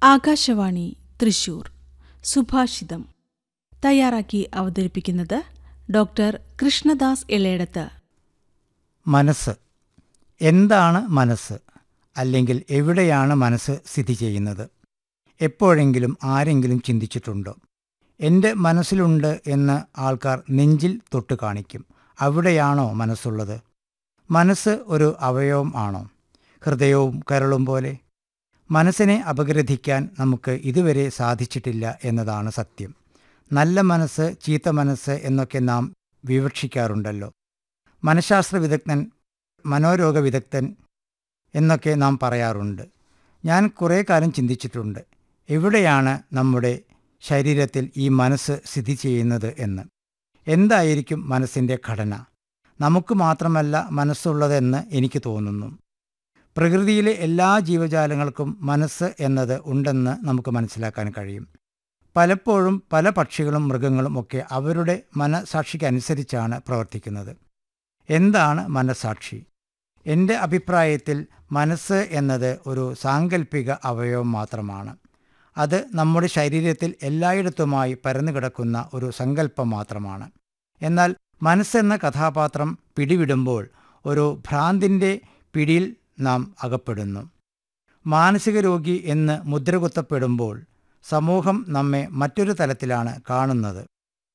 ആകാശവാണി തൃശൂർ സുഭാഷിതം തയ്യാറാക്കി അവതരിപ്പിക്കുന്നത് ഡോക്ടർ കൃഷ്ണദാസ് ഇളയടത്ത് മനസ്സ് എന്താണ് മനസ്സ് അല്ലെങ്കിൽ എവിടെയാണ് മനസ്സ് സ്ഥിതി ചെയ്യുന്നത് എപ്പോഴെങ്കിലും ആരെങ്കിലും ചിന്തിച്ചിട്ടുണ്ടോ എൻ്റെ മനസ്സിലുണ്ട് എന്ന് ആൾക്കാർ നെഞ്ചിൽ തൊട്ട് കാണിക്കും അവിടെയാണോ മനസ്സുള്ളത് മനസ്സ് ഒരു അവയവം ആണോ ഹൃദയവും കരളും പോലെ മനസ്സിനെ അപഗ്രഥിക്കാൻ നമുക്ക് ഇതുവരെ സാധിച്ചിട്ടില്ല എന്നതാണ് സത്യം നല്ല മനസ്സ് ചീത്ത മനസ്സ് എന്നൊക്കെ നാം വിവക്ഷിക്കാറുണ്ടല്ലോ മനഃശാസ്ത്ര വിദഗ്ധൻ മനോരോഗ വിദഗ്ധൻ എന്നൊക്കെ നാം പറയാറുണ്ട് ഞാൻ കുറേ കാലം ചിന്തിച്ചിട്ടുണ്ട് എവിടെയാണ് നമ്മുടെ ശരീരത്തിൽ ഈ മനസ്സ് സ്ഥിതി ചെയ്യുന്നത് എന്ന് എന്തായിരിക്കും മനസ്സിൻ്റെ ഘടന നമുക്ക് മാത്രമല്ല മനസ്സുള്ളതെന്ന് എനിക്ക് തോന്നുന്നു പ്രകൃതിയിലെ എല്ലാ ജീവജാലങ്ങൾക്കും മനസ്സ് എന്നത് ഉണ്ടെന്ന് നമുക്ക് മനസ്സിലാക്കാൻ കഴിയും പലപ്പോഴും പല പക്ഷികളും മൃഗങ്ങളും ഒക്കെ അവരുടെ മനസാക്ഷിക്കനുസരിച്ചാണ് പ്രവർത്തിക്കുന്നത് എന്താണ് മനസാക്ഷി എൻ്റെ അഭിപ്രായത്തിൽ മനസ്സ് എന്നത് ഒരു സാങ്കല്പിക അവയവം മാത്രമാണ് അത് നമ്മുടെ ശരീരത്തിൽ എല്ലായിടത്തുമായി പരന്നു കിടക്കുന്ന ഒരു സങ്കല്പം മാത്രമാണ് എന്നാൽ മനസ്സെന്ന കഥാപാത്രം പിടിവിടുമ്പോൾ ഒരു ഭ്രാന്തിൻ്റെ പിടിയിൽ നാം അകപ്പെടുന്നു മാനസിക രോഗി എന്ന് മുദ്രകുത്തപ്പെടുമ്പോൾ സമൂഹം നമ്മെ മറ്റൊരു തലത്തിലാണ് കാണുന്നത്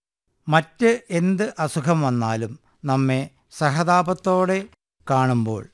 മറ്റ് എന്ത് അസുഖം വന്നാലും നമ്മെ സഹതാപത്തോടെ കാണുമ്പോൾ